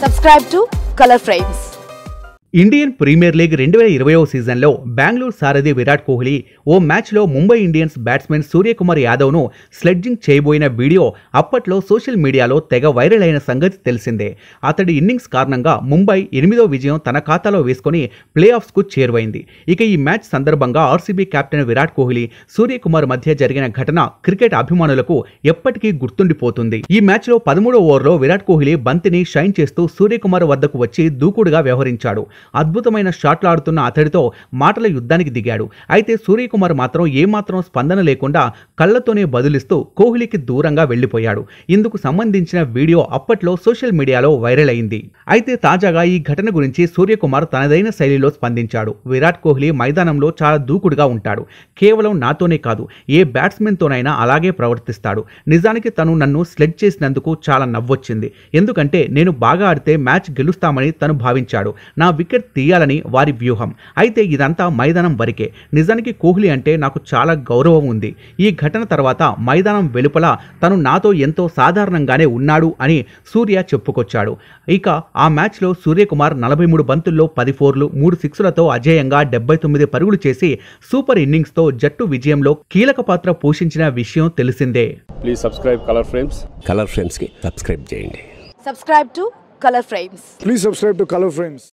Subscribe to Color Frames. Indian Premier League రెండు వేల ఇరవైవ సీజన్లో బెంగళూరు సారథి విరాట్ కోహ్లీ ఓ మ్యాచ్లో ముంబై ఇండియన్స్ బ్యాట్స్మెన్ సూర్యకుమార్ యాదవ్ను స్లెడ్జింగ్ చేయబోయిన వీడియో అప్పట్లో సోషల్ మీడియాలో తెగ వైరల్ అయిన సంగతి తెలిసిందే అతడి ఇన్నింగ్స్ కారణంగా ముంబై ఎనిమిదో విజయం తన ఖాతాలో వేసుకొని ప్లే ఆఫ్స్కు చేరువైంది ఇక ఈ మ్యాచ్ సందర్భంగా ఆర్సీబీ కెప్టెన్ విరాట్ కోహ్లీ సూర్యకుమార్ మధ్య జరిగిన ఘటన క్రికెట్ అభిమానులకు ఎప్పటికీ గుర్తుండిపోతుంది ఈ మ్యాచ్లో పదమూడో ఓవర్లో విరాట్ కోహ్లీ బంతిని షైన్ చేస్తూ సూర్యకుమార్ వద్దకు వచ్చి దూకుడుగా వ్యవహరించాడు అద్భుతమైన షాట్లు ఆడుతున్న అతడితో మాటల యుద్ధానికి దిగాడు అయితే సూర్యకుమార్ మాత్రం ఏమాత్రం స్పందన లేకుండా కళ్ళతోనే బదులిస్తూ కోహ్లీకి దూరంగా వెళ్లిపోయాడు ఇందుకు సంబంధించిన వీడియో అప్పట్లో సోషల్ మీడియాలో వైరల్ అయింది అయితే తాజాగా ఈ ఘటన గురించి సూర్యకుమార్ తనదైన శైలిలో స్పందించాడు విరాట్ కోహ్లీ మైదానంలో చాలా దూకుడుగా ఉంటాడు కేవలం నాతోనే కాదు ఏ బ్యాట్స్మెన్తోనైనా అలాగే ప్రవర్తిస్తాడు నిజానికి తను నన్ను స్లెడ్ చేసినందుకు చాలా నవ్వొచ్చింది ఎందుకంటే నేను బాగా ఆడితే మ్యాచ్ గెలుస్తామని తను భావించాడు నా వికెట్ తీయాలని వారి వ్యూహం అయితే ఇదంతా మైదానం వరకే నిజానికి కోహ్లీ అంటే నాకు చాలా గౌరవం ఉంది ఈ ఘటన తర్వాత మైదానం వెలుపల తను నాతో ఎంతో సాధారణంగానే ఉన్నాడు అని సూర్య చెప్పుకొచ్చాడు ఇక ఆ మ్యాచ్లో సూర్యకుమార్ నలభై మూడు బంతుల్లో పది ఫోర్లు మూడు సిక్సులతో అజేయంగా డెబ్బై తొమ్మిది పరుగులు చేసి సూపర్ ఇన్నింగ్స్తో జట్టు విజయంలో కీలక పాత్ర పోషించిన విషయం తెలిసిందే please subscribe colour frames colour ఫ్రేమ్స్కి సబ్స్క్రైబ్ చేయండి Subscribe to Color Frames. Please subscribe to Color Frames.